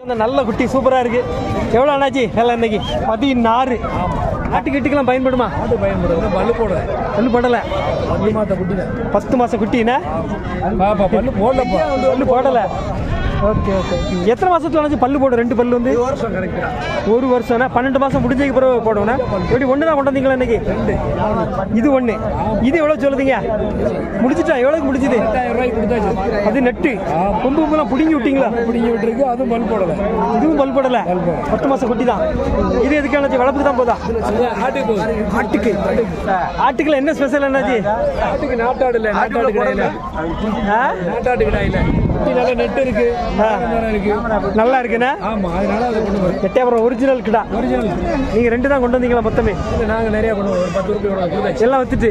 இந்த நல்ல குட்டி சூப்பரா இருக்கு எவ்வளவு அண்ணாச்சி வேலை இன்னைக்கு பதினாறு ஆட்டுக்கிட்டுக்கெல்லாம் பயன்படுமா ஆட்டு பயன்படுறது பல்லு போடுற பல்லு போடல பல்லு மாத்த குட்டி பத்து மாசம் குட்டினா பாப்பா பல்லு போடலப்பா பல்லு போடல ஓகே ஓகே எத்தனை மாசத்துல அண்ணாச்சி பல்லு போடும் ரெண்டு பல்லு வந்து வருஷம் கரெக்டா ஒரு வருஷம்னா பன்னெண்டு மாசம் முடிஞ்சதுக்கு பிறகு போடணும் எப்படி ஒன்று தான் கொண்டு வந்தீங்களா இன்னைக்கு இது ஒன்று இது எவ்வளோ சொல்லுதீங்க முடிச்சிட்டா எவ்வளோக்கு முடிச்சுது எட்டாயிரம் ரூபாய்க்கு கொடுத்தாச்சு அது நெட்டு கொம்பு கொம்பெல்லாம் பிடுங்கி விட்டீங்களா பிடிங்கி விட்டுருக்கு அதுவும் பல் போடல இதுவும் பல் போடல பத்து மாசம் குட்டி தான் இது எதுக்கு அண்ணாச்சி வளர்ப்புக்கு தான் போதா ஆட்டுக்கு போகுது ஆட்டுக்கு ஆட்டுக்குள்ள என்ன ஸ்பெஷல் என்னாச்சு ஆட்டுக்கு நாட்டாடு இல்ல நாட்டாடு கிடையாது ஆ? நாட்டாடு கிடையாது குட்டி நல்ல நெட் இருக்கு ஆ. மரம் இருக்கு நல்லா இருக்குண்ணா ஆமா அதனால அதை கொண்டு போறோம் எட்டயபுரம் ஒரிஜினல் கிடா ஒரிஜினல் நீங்க ரெண்டு தான் கொண்டு வந்தீங்களா மொத்தமே இல்ல நாங்க நிறைய பண்ணுவோம் ஒரு பத்து ரூபாய் கொடுத்தாச்சு எல்லாம் வித்துட்டு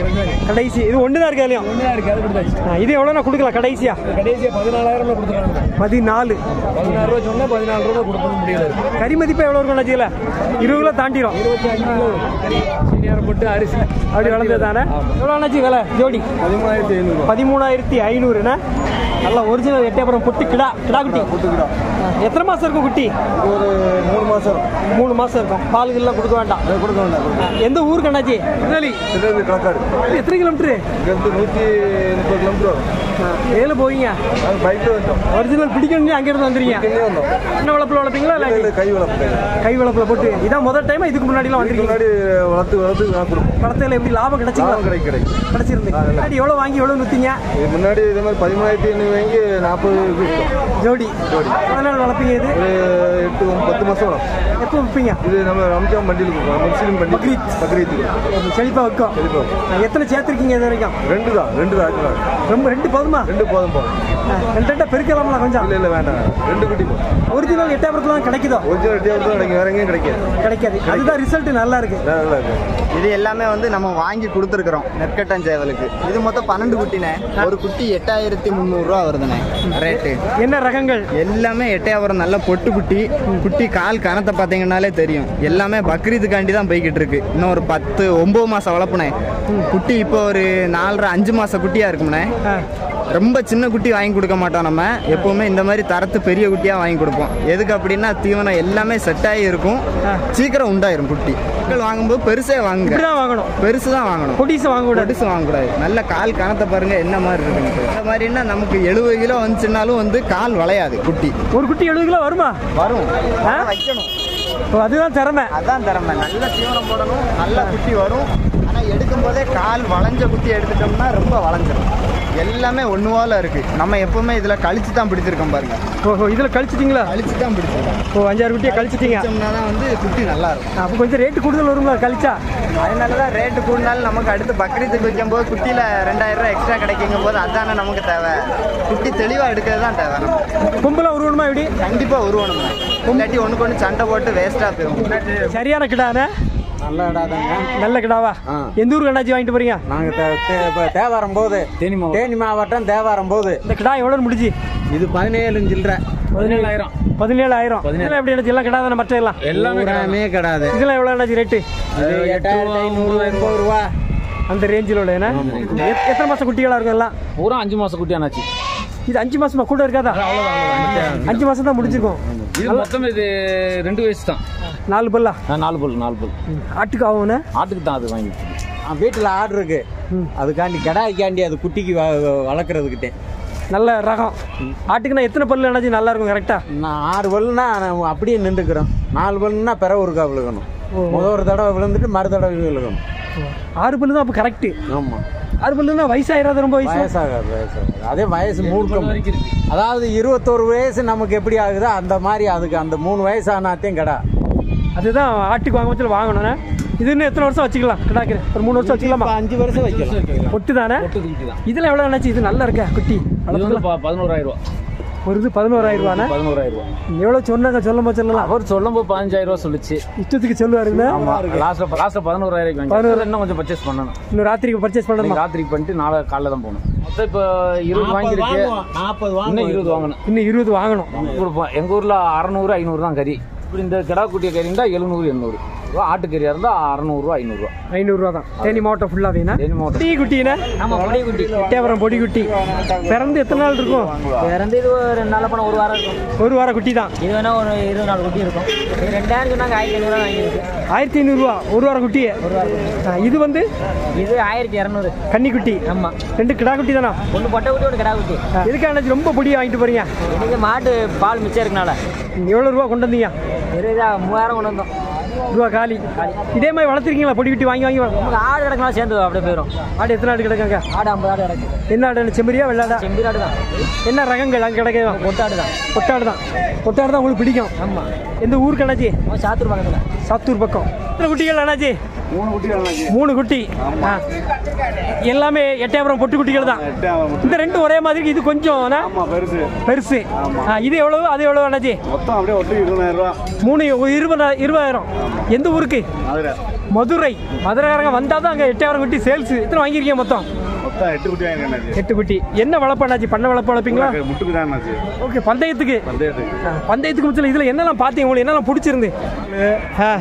கடைசி இது ஒன்று தான் இருக்கு அதுலயும் ஒன்றா இருக்கு அது கொடுத்தாச்சு ஆ, இது எவ்வளோண்ணா கொடுக்கலாம் கடைசியா கடைசியா பதினாலாயிரம் கொடுத்துருக்காங்க பதினாலு பதினாறு ரூபா சொன்னா பதினாலு ரூபா கொடுக்க முடியல கறி மதிப்பு எவ்வளோ இருக்கும் அண்ணாச்சியில் இருபது கிலோ தாண்டிடும் இருபத்தி அஞ்சு கிலோ சீனியாரம் போட்டு அரிசி அப்படி வளர்ந்தது தானே எவ்வளோ அண்ணாச்சி விலை ஜோடி பதிமூணாயிரத்தி ஐநூறு பதிமூணாயிரத்தி ஐநூறுண்ணா நல்லா ஒரிஜினல் எட்டயபுரம் பொட்டு கிடா கிடா குட்டி ஆ, எத்தனை மாசம் இருக்கும் குட்டி ஒரு மூணு மாசம் மூணு மாசம் இருக்கும் பாலுகள்லாம் கொடுக்க வேண்டாம் கொடுக்க வேண்டாம் ஆ, எந்த ஊருக்கு அண்ணாச்சி திருநெல்வேலி திருநெல்வேலி களக்காடு எத்தனை கிலோமீட்டரு இங்கேருந்து நூற்றி முப்பது கிலோமீட்டர் வரும் ஏழு போவீங்க நாங்கள் பைக்கில் வந்தோம் ஒரிஜினல் பிடிக்கணும்னு அங்கிருந்து வந்துறீங்க இங்கே வந்தோம் என்ன வளர்ப்புல வளர்ப்பீங்களா இல்லை இல்லை கை வளர்ப்பு கை வளர்ப்புல போட்டு இதான் முதல் டைம் இதுக்கு முன்னாடிலாம் இதுக்கு வந்திருக்கீங்க முன்னாடி வளர்த்து வளர்த்து நான் கொடுப்போம் படத்துல எப்படி லாபம் கிடைச்சிங்களா லாபம் கிடைக்கும் கிடைக்கும் கிடைச்சிருந்து முன்னாடி எவ்வளவு வாங்கி எவ்வளவு நுத்தீங்க இது முன்னாடி இதே மாதிரி பதிமூணாயிரத்தி ஐநூறு வாங்கி நாற்பது கொடுத்தோம் ஜோடி அதனால வளர்ப்பீங்க இது ஒரு எட்டு பத்து மாதம் வரும் எப்போ விற்பீங்க இது நம்ம ரம்ஜான் பண்டியில் கொடுப்போம் முஸ்லீம் பண்டிகை பக்ரீத். பக்ரீத் செழிப்பா வைக்கும் செழிப்பா எத்தனை சேர்த்திருக்கீங்க இது வரைக்கும் ரெண்டு தான் ரெண்டு தான் ஆக்கலாம் ரொம்ப ரெண்டு போதுமா ரெண்டு போதும் போதும் ஆ, ரெண்டு ரெண்டா பெருக்கலாம்ல கொஞ்சம் இல்லை இல்லை வேண்டாம் வேண்டாம். ரெண்டு குட்டி போதும் ஒரிஜினல் எட்டாயிரத்துல தான் கிடைக்குதோ ஒரிஜினல் ரெட்டியாக தான் கிடைக்கும் வேற எங்கேயும் கிடைக்காது கிடைக்காது அதுதான் ரிசல்ட் நல்லா இருக்கு நல்லா இருக்கு இது எல்லாமே வந்து நம்ம வாங்கி கொடுத்துருக்குறோம் நெற்கட்டன் சேவலுக்கு இது மொத்தம் பன்னெண்டு குட்டினே ஒரு குட்டி எட்டாயிரத்தி முந்நூறுரூவா வருதுண்ணே ரேட்டு என்ன ரகங்கள் எல்லாமே எட்டையாவரம் நல்ல பொட்டு குட்டி குட்டி கால் கணத்தை பார்த்தீங்கன்னாலே தெரியும் எல்லாமே பக்ரீத்துக்காண்டி தான் போய்கிட்டு இருக்கு இன்னும் ஒரு பத்து ஒம்பது மாதம் வளர்ப்புனே குட்டி இப்போ ஒரு நாலரை அஞ்சு மாத குட்டியாக இருக்கும்ண்ணே ஆ, ரொம்ப சின்ன குட்டி வாங்கி கொடுக்க மாட்டோம் நம்ம எப்பவுமே இந்த மாதிரி தரத்து பெரிய குட்டியாக வாங்கி கொடுப்போம் எதுக்கு அப்படின்னா தீவனம் எல்லாமே செட் ஆகி இருக்கும் சீக்கிரம் உண்டாயிரும் குட்டி மக்கள் வாங்கும்போது பெருசே வாங்குங்க இப்படிதான் வாங்கணும் பெருசு தான் வாங்கணும் பொடிசை வாங்க கூடாது பொடிசு வாங்கக்கூடாது நல்ல கால் கணத்தை பாருங்க என்ன மாதிரி இருக்குன்னு இந்த மாதிரின்னா நமக்கு எழுபது கிலோ வந்துச்சுனாலும் வந்து கால் வளையாது குட்டி ஒரு குட்டி எழுபது கிலோ வருமா வரும் ஆ? வைக்கணும் ஓ, அதுதான் திறமை அதான் திறமை நல்ல தீவனம் போடணும் நல்ல குட்டி வரும் ஆனால் எடுக்கும் போதே கால் வளைஞ்ச குட்டி எடுத்துட்டோம்னா ரொம்ப வளைஞ்சிரும் எல்லாமே ஒன்று போல இருக்கு நம்ம எப்பவுமே இதில் கழிச்சு தான் பிடிச்சிருக்கோம் பாருங்க ஓஹோ இதுல கழிச்சிட்டீங்களா கழிச்சு தான் பிடிச்சிருக்கோம் ஓ அஞ்சாறு குட்டியை கழிச்சிட்டீங்க பிடிச்சோம்னா தான் வந்து குட்டி நல்லா இருக்கும் அப்போ கொஞ்சம் ரேட்டு கூடுதல் வருங்களா கழிச்சா அதனால தான் ரேட்டு கூடினாலும் நமக்கு அடுத்து பக்ரீத்துக்கு வைக்கும் போது குட்டியில் ரெண்டாயிரம் ரூபாய் எக்ஸ்ட்ரா கிடைக்குங்கும் போது அதானே நமக்கு தேவை குட்டி தெளிவாக எடுக்கிறது தான் தேவை நமக்கு கும்பலாம் உருவணுமா இப்படி கண்டிப்பாக உருவணும் இல்லாட்டி ஒன்றுக்கு ஒன்று சண்டை போட்டு வேஸ்ட்டாக போயிடும் சரியான கிடானே நல்ல இடாதாங்க நல்ல கிடாவா ஆ. எந்த ஊருக்கு அண்ணாச்சி வாங்கிட்டு போறீங்க நாங்கள் தேவாரம் போது தேனி மாவட்டம். தேனி மாவட்டம் தேவாரம் போது இந்த கிடா எவ்வளவு முடிஞ்சு இது பதினேழு சில்லற பதினேழாயிரம் பதினேழாயிரம் இதெல்லாம் எப்படி அண்ணாச்சி எல்லாம் கிடாதானே மற்ற எல்லாம் எல்லாமே பூராமே கிடாது இதெல்லாம் எவ்வளவு அண்ணாச்சி ரேட்டு இது எட்டாயிரத்தி ஐநூறு எண்பது ரூபா அந்த ரேஞ்சில் உள்ள என்ன எத்- எத்தனை மாசம் குட்டிகளா இருக்கும் எல்லாம் பூரா அஞ்சு மாசம் குட்டி ஆனாச்சு இது அஞ்சு மாசமா கூட இருக்காதா அஞ்சு மாசம் தான் முடிஞ்சிருக்கும் இது மொத்தம் இது ரெண்டு வயசு தான் நாலு பல்லா நான் நாலு பல் நாலு பல் ஆட்டுக்கு ஆகும்னே ஆட்டுக்கு தான் அது வாங்கி வீட்டில் ஆடு இருக்கு அதுக்காண்டி கிடாய்க்காண்டி அது குட்டிக்கு வ- வளர்க்குறதுக்கிட்டே நல்ல ரகம் ஆட்டுக்குன்னா எத்தனை பல்லு அண்ணாச்சி நல்லா இருக்கும் கரெக்டா நான் ஆறு பல்லுனா நான் அப்படியே நின்றுக்கிறோம் நாலு பல்லுனா பிற ஒருக்கா விழுகணும் முத ஒரு தடவை விழுந்துட்டு மறு தடவை விழுகணும் ஆறு பல்லு தான் அப்போ கரெக்ட் ஆமாம் ஆறு பல்லுன்னா வயசாயிராது ரொம்ப வயசு வயசாகாது வயசாகாது அதே வயசு மூர்க்கம் அதாவது இருபத்தோரு வயசு நமக்கு எப்படி ஆகுதோ அந்த மாதிரி அதுக்கு அந்த மூணு வயசானாத்தையும் கடா அதுதான் ஆட்டுக்கு வாங்க பட்சத்தில் வாங்கணும்ண்ணே இது இன்னும் எத்தனை வருஷம் வச்சுக்கலாம் கிடாக்கு ஒரு மூணு வருஷம் வச்சுக்கலாமா இப்ப அஞ்சு வருஷம் வைக்கலாம் ஒட்டு தானே ஒட்டு குட்டி தான் இதில் எவ்வளோ அண்ணாச்சி இது நல்லா இருக்கா குட்டி இது வந்து ப- பதினோராயிரம் ரூபா ஒரு இது பதினோராயிரம் ரூபாண்ணே பதினோராயிரம் ரூபா எவ்வளோ சொன்னாங்க சொல்லும்போது சொல்லலாம் அவர் சொல்லும் போது பதினஞ்சாயிரம் ரூபா சொல்லுச்சு இஷ்டத்துக்கு சொல்லுவாருங்க லாஸ்ட்ல லாஸ்ட்ல பதினோராயிரம் வாங்கி பதினோரு. இன்னும் கொஞ்சம் பர்ச்சேஸ் பண்ணணும் இன்னும் ராத்திரிக்கு பர்ச்சேஸ் பண்ணணுமா இன்னைக்கு ராத்திரிக்கு பண்ணிட்டு நாளை காலைல தான் போகணும் மொத்தம் இப்போ இருபது வாங்கியிருக்கு நாற்பது இன்னும் இருபது வாங்கணும் இன்னும் இருபது வாங்கணும் கொடுப்போம் எங்க ஊர்ல அறநூறு ஐநூறு தான் கறி இப்படி இந்த கிடா குட்டிய கறி இருந்தா எழுநூறு எண்ணூறு ரூபா ஆட்டுக்கறியாக இருந்தால் அறநூறுவா ஐநூறுரூவா ஐநூறுரூவா தான் தேனி மாவட்டம் ஃபுல்லாக வேணா தேனி மாவட்டம். டீ குட்டினா ஆமாம் பொடி குட்டி எட்டயபுரம் பொடி குட்டி பிறந்து எத்தனை நாள் இருக்கும் இறந்து இது ஒரு ரெண்டு நாள் போனால் ஒரு வாரம் இருக்கும் ஒரு வார குட்டி தான் இது வேணா ஒரு இருபது நாலு குட்டி இருக்கும் இது ரெண்டாயிரம் சொன்னாங்க ஆயிரத்தி ஐநூறுவா வாங்கியிருக்கு ஆயிரத்தி ஐநூறுரூவா ஒரு வார குட்டி ஆ, இது வந்து இது ஆயிரத்தி இரநூறு கன்னி குட்டி ஆமாம் ரெண்டு கிடா குட்டி தானா ஒன்று பொட்டை குட்டி ஒன்று கிடா குட்டி எதுக்காக ரொம்ப பொடி வாங்கிட்டு போறீங்க எனக்கு மாட்டு பால் மிச்சம் இருக்கனால எவ்வளோ ரூபா கொண்டு வந்தீங்க இருபதா மூவாயிரம் கொண்டு வந்தோம் ரூபா காலி இதே மாதிரி வளர்த்துருக்கீங்களா பொடி குட்டி வாங்கி வாங்கி வள- நமக்கு ஆடு கிடக்கலாம் சேர்ந்து அப்படியே போயிடும் ஆடு எத்தனை ஆடு கிடக்காங்க ஆடு ஐம்பது ஆடு கிடக்கு என்ன ஆடு செம்மறியா வெள்ளாடா செம்பீர் ஆடு தான் என்ன ரகங்கள் அங்கே கிடைக்கும் பொட்டாடு தான் பொட்டாடு தான் பொட்டாடு தான் உங்களுக்கு பிடிக்கும் ஆமாம் எந்த ஊருக்கு அண்ணாச்சி சாத்தூர் பக்கத்தில் சாத்தூர் பக்கம் எத்தனை குட்டிகள் அண்ணாச்சி மூணு குட்டி ஆ. எல்லாமே எட்டயபுரம் பொட்டு குட்டிகள் தான் இந்த ரெண்டு ஒரே மாதிரி இருக்கு. இது கொஞ்சம் அண்ணா, பெருசு பெருசு ஆ, இது எவ்வளவு அது எவ்வளவு அண்ணாச்சி மொத்தம் அப்படியே ஒட்டு இருபதாயிரம் ரூபா மூணு இருபது இருபதாயிரம் எந்த ஊருக்கு மதுரை மதுரை மதுரைக்காரங்க வந்தால் தான் அங்கே எட்டாயிரம் குட்டி சேல்ஸ் எத்தனை வாங்கியிருக்கீங்க மொத்தம் மொத்தம் எட்டு குட்டி வாங்கிருக்கேன் எட்டு குட்டி என்ன வளர்ப்பு அண்ணாச்சி பண்ண வளர்ப்பு வளர்ப்பீங்களா முட்டுக்கு தான் என்னாச்சு ஓகே பந்தயத்துக்கு பந்தயத்துக்கு ஆ, பந்தயத்துக்கு முச்சில் இதில் என்னெல்லாம் பார்த்தீங்க உங்களுக்கு என்னெல்லாம் பிடிச்சிருந்து ஆ,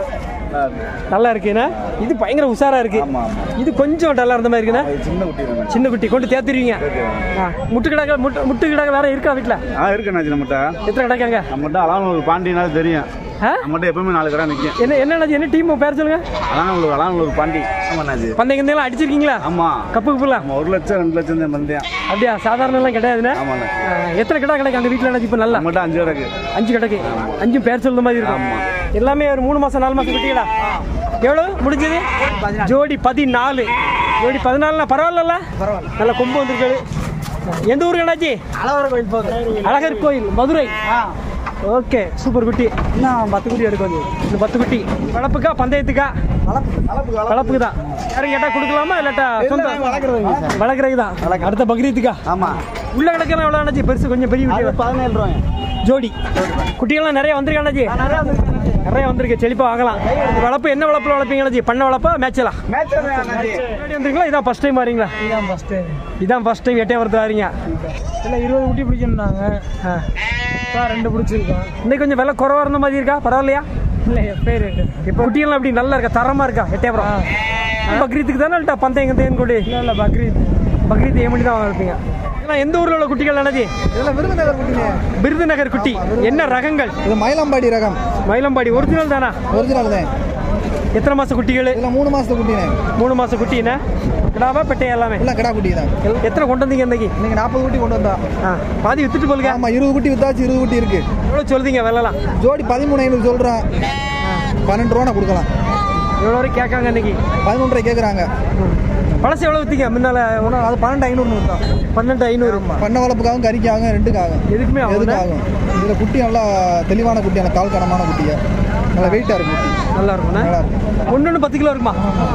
நல்லா இருக்குண்ணா இது பயங்கர உஷாரா இருக்கு ஆமா, ஆமா. இது கொஞ்சம் டல்லா இருந்த மாதிரி இருக்குண்ணா இது சின்ன குட்டி தானே சின்ன குட்டி கொண்டு தேத்துருவீங்க ஆ, முட்டு கிடக்க முட்டு முட்டு கிடக்க வேற இருக்கா வீட்டில் ஆ இருக்கு அண்ணாச்சி நம்மகிட்ட எத்தனை கிடக்காங்க நம்மகிட்ட அலாம் ஒரு பாண்டினாலும் தெரியும் ஆ? நம்மகிட்ட எப்பவுமே நாலு கடை நிற்கும் என்ன என்ன அண்ணாச்சி, என்ன டீம் பேர் சொல்லுங்க அதான் உங்களுக்கு அலாம் ஒரு பாண்டி ஆமா அண்ணாச்சி பந்தயம் கிந்தயெல்லாம் அடிச்சிருக்கீங்களா ஆமா கப்பு கப்புலாம் நம்ம ஒரு லட்சம் ரெண்டு லட்சம் தான் பந்தயம் அப்படியா சாதாரண எல்லாம் கிடையாதுண்ணே ஆமா அண்ணாச்சி ஆ, எத்தனை கடை கிடைக்கும் அங்கே வீட்டில் அண்ணாச்சி இப்போ நல்லா நம்மகிட்ட அஞ்சு கடை இருக்கு அஞ்சு கிடக்கு அஞ்சும் பேர் சொல்லுற மாதிரி இருக்கும் ஆமா. எல்லாமே ஒரு மூணு மாசம் நாலு மாசம் குட்டிகளா எவ்வளவு முடிஞ்சது ஜோடி பதினாலு ஜோடி பதினாலுனா பரவாயில்ல நல்ல கொம்பு வந்திருக்காரு எந்த ஊருக்கு அண்ணாச்சி அழகர் கோயில் போகுது அழகர் கோயில் மதுரை ஓகே சூப்பர் குட்டி இன்னும் பத்து குட்டி எடுக்க வந்து இந்த பத்து குட்டி வளர்ப்புக்கா பந்தயத்துக்கா வளர்ப்புக்கு தான் யாரும் கேட்டா கொடுக்கலாமா இல்லாட்டா சொந்த வளர்க்குறதுக்கு தான் அடுத்த பக்ரீத்துக்கா ஆமா உள்ள கிடக்கலாம் எவ்வளோ அண்ணாச்சி பெருசு கொஞ்சம் பெரிய குட்டி பதினேழு ரூபாய் ஜோடி குட்டிகள்லாம் நிறைய வந்திருக்கு அண்ணாச்சி நிறைய வந்திருக்கு செழிப்பா வாங்கலாம் இது வளர்ப்பு என்ன வளர்ப்புல வளர்ப்பீங்க அண்ணாச்சி பண்ண வளர்ப்பா மேட்சலா முன்னாடி வந்திருக்கீங்களா இதான் ஃபர்ஸ்ட் டைம் வரீங்களா இதான் ஃபஸ்ட்டு இதான் ஃபர்ஸ்ட் டைம் எட்டே வரது வரீங்க இல்லை இருபது குட்டி பிடிக்கணுன்னாங்க இப்போ ரெண்டு பிடிச்சிருக்கோம் இன்னைக்கு கொஞ்சம் விலை குறவா இருந்த மாதிரி இருக்கா பரவாயில்லையா இல்லை பேர் ரேட்டு இப்போ குட்டிகள்லாம் அப்படி நல்லா இருக்கா தரமா இருக்கா எட்டயபுரம் பக்ரீத்துக்கு தானே இல்லட்டா பந்தயம் கந்தயம் கூடி இல்லை இல்லை பக்ரீத் பக்ரீத் ஏன் பண்ணி தான் வளர்ப்பீங்க இதெல்லாம் எந்த ஊர்ல உள்ள குட்டிகள் அண்ணாச்சி இதெல்லாம் விருதுநகர் குட்டிங்க விருதுநகர் குட்டி என்ன ரகங்கள் இது மயிலம்பாடி ரகம் மயிலம்பாடி ஒரிஜினல் தானா ஒரிஜினல் தான் எத்தனை மாச குட்டிகள் இதெல்லாம் மூணு மாசத்து குட்டினே மூணு மாச குட்டினா கிடாவா பெட்டையா எல்லாமே எல்லாம் கிடா குட்டி தான் எத்தனை கொண்டு வந்தீங்க இன்னைக்கு இன்னைக்கு நாற்பது குட்டி கொண்டு வந்தா ஆ, பாதி வித்துட்டு போலுங்க ஆமா இருபது குட்டி வித்தாச்சு இருபது குட்டி இருக்கு எவ்வளோ சொல்றீங்க விலைலாம் ஜோடி பதிமூணு ஐநூறு சொல்றேன் பன்னெண்டு ரூபா நான் கொடுக்கலாம் எவ்வளோ வரைக்கும் கேட்காங்க இன்னைக்கு பதினொன்றரை கேட்குறாங்க பழசு எவ்வளோ வித்தீங்க முன்னால ஒன்றும் அது பன்னெண்டு ஐநூறுனு வித்தோம் பன்னெண்டு ஐநூறு பண்ண வளர்ப்புக்காகவும் கறிக்காகும் ரெண்டுக்காகும் எதுக்குமே ஆகும்ல? எதுக்காகும் இதில் குட்டி நல்லா தெளிவான குட்டி அந்த கால் கனமான குட்டியை நல்லா வெயிட்டாக இருக்கு குட்டி நல்லா இருக்கும்ண்ணா நல்லா இருக்கும் ஒன்று ஒன்று பத்து கிலோ இருக்குமா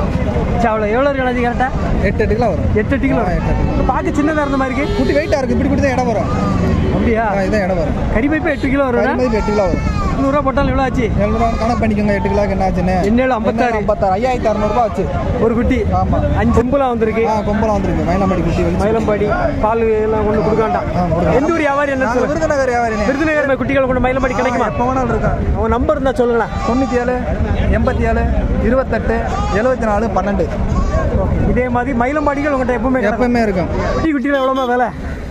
சரி அவ்வளோ எவ்வளோ இருக்கு அண்ணாச்சி கரெக்டாக எட்டு எட்டு கிலோ வரும் எட்டு எட்டு கிலோ ஆ, எட்டு எட்டு கிலோ. பார்க்க சின்னதாக இருந்த மாதிரி இருக்கு குட்டி வெயிட்டாக இருக்கு இப்படி குட்டி தான் இடம் வரும் அப்படியா ஆ, இதான் இடம் வரும் கறி பைப்பு எட்டு கிலோ வரும் மதிப்பு எட்டு கிலோ வரும் நூறுரூவா போட்டாலும் எவ்வளோ ஆச்சு எழுநூறுவா கணக்கு பண்ணிக்கோங்க எட்டு கிலோக்கு என்ன ஆச்சுன்னு எண்ணேழு ஐம்பத்தாறு. ஐம்பத்தாறு ஐயாயிரத்தி அறநூறுபா ஆச்சு ஒரு குட்டி ஆமா. அஞ்சு கும்பலாக வந்திருக்கு ஆ கொம்பலாம் வந்திருக்கு மயிலாம்படி குட்டி வெளிச்சு மயிலம்பாடி பால் எல்லாம் கொண்டு கொடுக்க வேண்டாம் ஆ, கொடுக்க எந்த ஊர் வியாபாரி என்ன நாங்கள் சொல்லுங்க விருதுநகர் வியாபாரினே விருதுநகர் குட்டிகள் கொண்டு மயிலம்பாடி கிடைக்குமா எப்போ வேணாலும் இருக்கா அவங்க நம்பர் இருந்தால் சொல்லுங்களேன் தொண்ணூற்றி ஏழு எண்பத்தி ஏழு இருபத்தெட்டு எழுபத்தி நாலு பன்னெண்டு இதே மாதிரி மயிலம்பாடிகள் உங்கள்கிட்ட எப்பவுமே கிடக்கும். எப்பவுமே இருக்கும் குட்டி குட்டியில் எவ்வளோமா விலை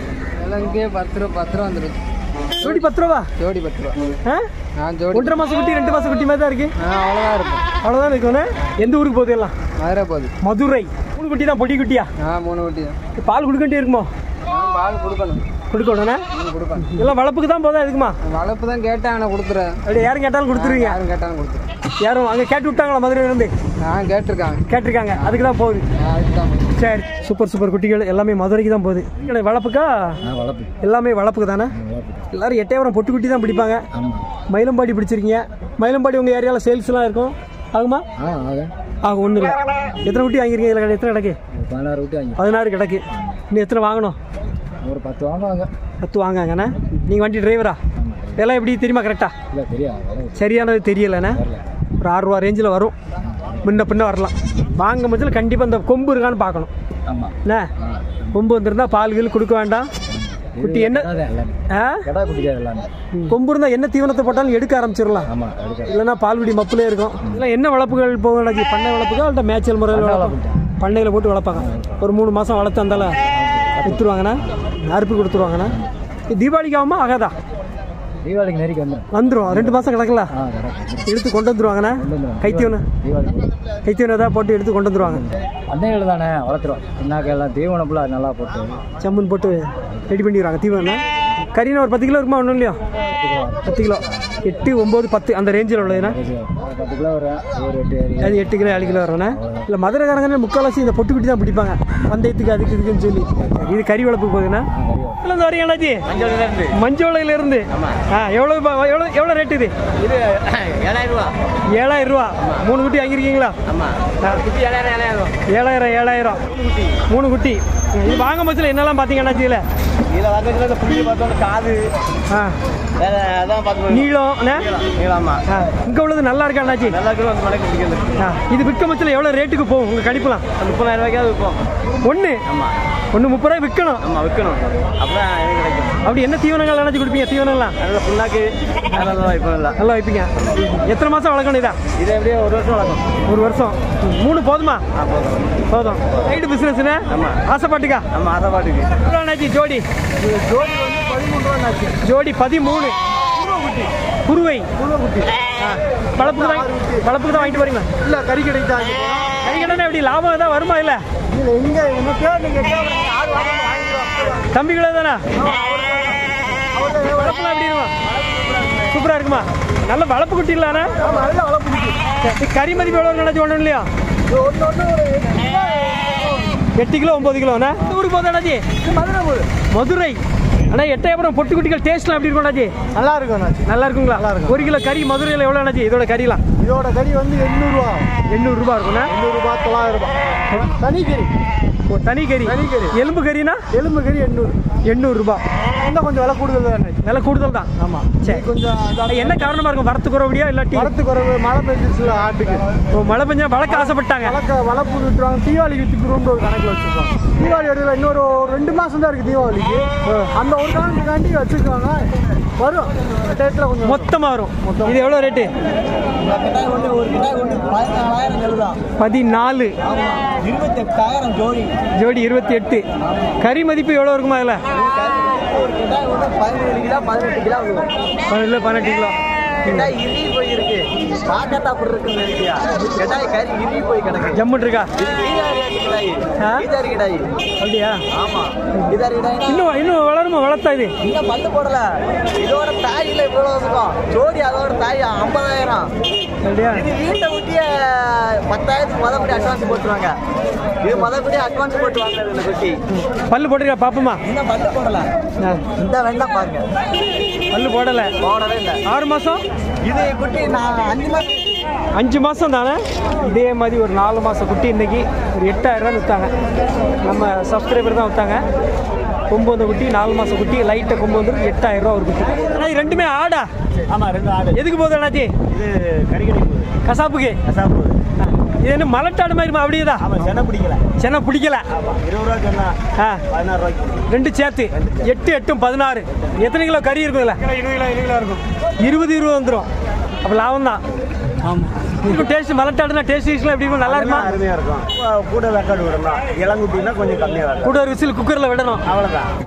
இங்கே பத்து ரூபா பத்து ரூபா வந்துருக்கு ஜோடி பத்து ரூபா ஜோடி பத்து ரூபா ஆ? ஆ ஜோடி ஒன்றரை மாசம் குட்டி ரெண்டு மாசம் குட்டி மாதிரி தான் இருக்கு ஆ அவ்வளோதான் இருக்கும் அவ்வளோதான் இருக்கும்ண்ணே எந்த ஊருக்கு போகுது எல்லாம் மதுரை போகுது மதுரை மூணு குட்டி தான் பொடி குட்டியா ஆ மூணு குட்டி தான் பால் கொடுக்க வேண்டிய இருக்குமோ ஆ பால் கொடுக்கணும் கொடுக்கணும்ண்ணே கொடுக்கணும் எல்லாம் வளர்ப்புக்கு தான் போதா இருக்குமா வளர்ப்பு தான் கேட்டேன் ஆனால் கொடுத்துறேன் அப்படி யாரும் கேட்டாலும் கொடுத்துருவீங்க யாரும் கேட்டாலும் கொடுத்துறேன் யாரும் அங்கே கேட்டு விட்டாங்களா மதுரையில இருந்து ஆ கேட்டிருக்காங்க கேட்டிருக்காங்க அதுக்கு தான் போகுது ஆ, அதுதான் சரி சூப்பர் சூப்பர் குட்டிகள் எல்லாமே மதுரைக்கு தான் போகுது இல்லை வளர்ப்புக்கா எல்லாமே வளர்ப்புக்கு தானே எல்லாரும் எட்டையவரம் பொட்டு குட்டி தான் பிடிப்பாங்க மயிலம்பாடி பிடிச்சிருக்கீங்க மயிலம்பாடி உங்கள் ஏரியாவில் சேல்ஸ்லாம் இருக்கும் ஆகுமா ஆகும் ஒன்றும் இல்லை எத்தனை குட்டி வாங்கிருக்கீங்க இதில் எத்தனை கிடக்கு பதினாறு குட்டி வாங்கி பதினாறு கிடக்கு இன்னும் எத்தனை வாங்கணும் ஒரு பத்து வாங்குவாங்க பத்து வாங்காங்கண்ணே நீங்கள் வண்டி டிரைவரா விலை எப்படி தெரியுமா கரெக்டாக இல்லை தெரியாது சரியானது தெரியலண்ணே ஒரு ஆறுரூவா ரேஞ்சில் வரும் முன்ன பின்ன வரலாம் வாங்க முதல்ல கண்டிப்பாக இந்த கொம்பு இருக்கான்னு பார்க்கணும் ஆமாம் என்ன கொம்பு வந்திருந்தா பால் கீழ் கொடுக்க வேண்டாம் குட்டி என்ன ஆ? கடா குட்டிக்காது எல்லாமே கொம்பு இருந்தா என்ன தீவனத்தை போட்டாலும் எடுக்க ஆரம்பிச்சிடலாம் ஆமா எடுக்க இல்லைன்னா பால்குடி மப்புலே இருக்கும் இல்லை என்ன வளர்ப்புகள் போகணும் பண்ணை வளர்ப்புக்கா இல்லை மேய்ச்சல் முறையில் வளர்ப்பாங்க பண்ணையில் போட்டு வளர்ப்பாங்க ஒரு மூணு மாதம் வளர்த்து அந்தால விற்றுருவாங்கண்ணா அறுப்பு கொடுத்துருவாங்கண்ணா இது தீபாவளிக்கு ஆகுமா ஆகாதா தீபாவளிக்கு நெருக்கி வந்துடும் வந்துடும் ரெண்டு மாதம் கிடக்கல ஆ கிடக்கு எடுத்து கொண்டு வந்துருவாங்கண்ணா கைத்தீவனம் தீபாவளி கைத்தீவனம் ஏதாவது போட்டு எடுத்து கொண்டு வந்துருவாங்க பண்ணைகள் தானே வளர்த்துறோம் என்னாக்க எல்லாம் தீவனம் ஃபுல்லாக அது நல்லா போட்டு சம்மன் போட்டு ரெடி பண்ணிடுவாங்க தீவனம் கறினா ஒரு பத்து கிலோ இருக்குமா ஒன்றும் இல்லையா பத்து கிலோ எட்டு ஒம்பது பத்து அந்த ரேஞ்சில் உள்ளதுண்ணா ஒரு பத்து கிலோ வரும் ஒரு எட்டு ஏழு அது எட்டு கிலோ ஏழு கிலோ வரும்ண்ணா இல்லை மதுரைக்காரங்க முக்கால்வாசி இந்த பொட்டு குட்டி தான் பிடிப்பாங்க பந்தயத்துக்கு அதுக்கு இதுக்குன்னு சொல்லி இது கறி வளர்ப்பு போகுதுண்ணா இல்லை இந்த வரீங்க அண்ணாச்சி மஞ்சோளையில இருந்து ஆ எவ்வளோ எவ்வளோ எவ்வளோ ரேட் இது இது ஏழாயிரம் ரூபா ஏழாயிரம் ரூபா மூணு குட்டி வாங்கியிருக்கீங்களா ஆமாம் குட்டி ஏழாயிரம் ஏழாயிரம் ஏழாயிரம் ஏழாயிரம் மூணு குட்டி இது வாங்க பட்சத்தில் என்னெல்லாம் பார்த்தீங்க அண்ணாச்சி இதில் இதில் வந்து இந்த புள்ளி பார்த்தோம் காது ஆ வேற அதான் பார்த்து நீளம் அண்ணா? நீளாமா ஆ இங்கே உள்ளது நல்லா இருக்கா அண்ணாச்சி நல்லா இருக்கும் அந்த மலைக்கு பிடிக்கிறது ஆ இது விற்க பட்சத்தில் எவ்வளோ ரேட்டுக்கு போகும் உங்கள் கணிப்பலாம் முப்பதாயிரம் ரூபாய்க்காவது விற்போம் ஒன்று ஆமாம் ஒன்று முப்பது ரூபாய் விற்கணும் ஆமாம் விற்கணும் அப்பதான் எனக்கு கிடைக்கும் அப்படி என்ன தீவனங்கள் நினச்சி கொடுப்பீங்க தீவனம்லாம் நல்ல புண்ணாக்கு அதெல்லாம் இப்போ இல்லை நல்லா வைப்பீங்க எத்தனை மாதம் வளர்க்கணும் இதா இது எப்படியோ ஒரு வருஷம் வளர்க்கும் ஒரு வருஷம் ம், மூணு போதுமா ஆ போதும் போதும் ரைட்டு பிஸ்னஸ்ண்ணே ஆமா. ஆசைப்பாட்டுக்கா ஆமாம் அதை பாட்டுக்கு எவ்வளோ அண்ணாச்சி ஜோடி ஜோடி வந்து பதிமூணு ரூபா ஆச்சு ஜோடி பதிமூணு குருவை ஆ, வளர்ப்புக்கு தான் வளர்ப்புக்கு தான் வாங்கிட்டு போறீங்களா இல்லை கறி கிடைத்தா கறி கடனை எப்படி லாபம் ஏதாவது வருமா இல்லை இல்லை இங்கே என்ன பேர் நீங்கள் கேட்குறீங்க ஆறு வாரம் வாங்கிடுவோம் தம்பிகளே தானே வளர்ப்புலாம் எப்படி இருக்கும் சூப்பராக இருக்குமா நல்ல வளர்ப்பு குட்டி இல்லைண்ணா நல்ல வளர்ப்பு குட்டி. சரி, கறி மதிப்பு எவ்வளோ நினைச்சு ஒன்றும் இல்லையா ஒன்று ஒன்று ஒரு எட்டு கிலோ எட்டு கிலோ ஒம்பது கிலோண்ணா இந்த ஊருக்கு போதும் அண்ணாச்சி இது மதுரை போகுது மதுரை அண்ணா எட்டயபுரம் பொட்டு குட்டிகள் டேஸ்ட்லாம் எப்படி இருக்கும் அண்ணாச்சி நல்லா இருக்கும் அண்ணாச்சி நல்லா இருக்குங்களா ஒரு கிலோ கறி மதுரையில் எவ்வளோ அண்ணாச்சி இதோட கறிலாம் இதோட கறி வந்து எண்ணூறுரூவா எண்ணூறுரூபா இருக்குண்ணா எண்ணூறுரூபா தொள்ளாயிரம் ரூபாய் தனி கறி ஓ தனி கறி தனி கறி. எலும்பு கறினா எலும்பு கறி எண்ணூறு எண்ணூறுரூபா இன்னும் கொஞ்சம் விலை கூடுதல் தான் அண்ணாச்சி. விலை கூடுதல் தான் ஆமாம் சரி கொஞ்சம் அது என்ன காரணமா இருக்கும் வரத்து குறவடியா இல்லாட்டி வரத்து குறைவு மழை பெஞ்சிச்சுல ஆட்டுக்கு ஓ, மழை பெஞ்சா வளர்க்க ஆசைப்பட்டாங்க வளர்க்க வளர்ப்பு விட்டுருவாங்க தீபாவளிக்கு விற்றுக்குறோம்னு ஒரு கணக்கில் வச்சுருப்பாங்க தீபாவளி வருதுல இன்னொரு ஒரு ரெண்டு மாதம் தான் இருக்குது தீபாவளிக்கு அந்த ஒரு காரணத்துக்காண்டி வச்சுருக்காங்க வரும் டேட்டில் கொஞ்சம் மொத்தமா வரும் இது எவ்வளவு ரேட்டு ஒரு கிட்டாய் ஒன்று பதினாலாயிரம் சொல்லுதான் பதினாலு இருபத்தெட்டாயிரம் ஜோடி ஜோடி இருபத்தி எட்டு கறி மதிப்பு எவ்வளவு இருக்குமா இதுல ஒரு கிட்டாய் ஒன்று பதினேழு கிலோ பதினெட்டு கிலோ வரும் பதினெட்டு பதினெட்டு கிலோ கிட்டாய் இறுகி போயிருக்கு பார்க்கத்தா அப்படி இருக்குன்னு நினைக்கியா கிட்டாய் கறி இறுகி போய் கிடக்கு ஜம்முன் இருக்கா இது கீழாரி கிட்டாய் ஆ? கீழாரி கிட்டாய் அப்படியா ஆமா கீழாரி கிட்டாய்னா இன்னும் இன்னும் வளருமா வளர்த்தா இது இன்னும் பல்லு போடல இதோட தாயில இவ்வளவு இருக்கும் ஜோடி அதோட தாய் ஐம்பதாயிரம் அப்படியா இது வீட்டை ஊட்டிய பத்தாயிரத்துக்கு மொதல் அட்வான்ஸ் போட்டுருவாங்க இது மொதல் படி அட்வான்ஸ் போட்டு வாங்குறது இந்த குட்டி பல்லு போட்டிருக்கா பாப்போமா இன்னும் பல்லு போடல ஆ, இந்த வேண்டாம் பாருங்க பல்லு போடல போடவே இல்லை ஆறு மாசம் இது குட்டி நான் அஞ்சு மாசம் அஞ்சு மாசம் தானே இதே மாதிரி ஒரு நாலு மாசம் குட்டி இன்னைக்கு ஒரு எட்டாயிரம் ரூபாய் விற்றாங்க நம்ம சப்ஸ்கிரைபர் தான் விற்றாங்க கொம்பு வந்த குட்டி நாலு மாசம் குட்டி லைட்டை கொம்பு வந்து எட்டாயிரம் ரூபா ஒரு குட்டி ஆனா இது ரெண்டுமே ஆடா ஆமாம் ரெண்டு ஆடு எதுக்கு போகுது அண்ணாச்சி இது கறிக்கடை போகுது கசாப்புக்கு சாப்பிடுது ஆ, இது என்ன மலட்டாடு மாதிரி அப்படியேதா ஆமாம் சென்னை பிடிக்கல சென்னை பிடிக்கல ஆமாம் இருபது ரூபா சொன்னா ஆ பதினாறு ரூபாய்க்கு ரெண்டு சேர்த்து எட்டு எட்டும் பதினாறு எத்தனை கிலோ கறி இருக்கும் இதில் இருபது கிலோ இருபது கிலோ இருக்கும் இருபது இருபது வந்துடும் அப்போ லாபம் தான் ஆமாம் டேஸ்ட் மலட்டாடுனா டேஸ்ட் டேஸ்ட்லாம் எப்படி இருக்கும் நல்லா இருக்குமா அருமையாக இருக்கும் கூட வேக்காடு விடலாம் இளங்குட்டினா கொஞ்சம் கம்மியாக இருக்கும் கூட ஒரு விசில் குக்கரில் விடணும் அவ்வளோதான்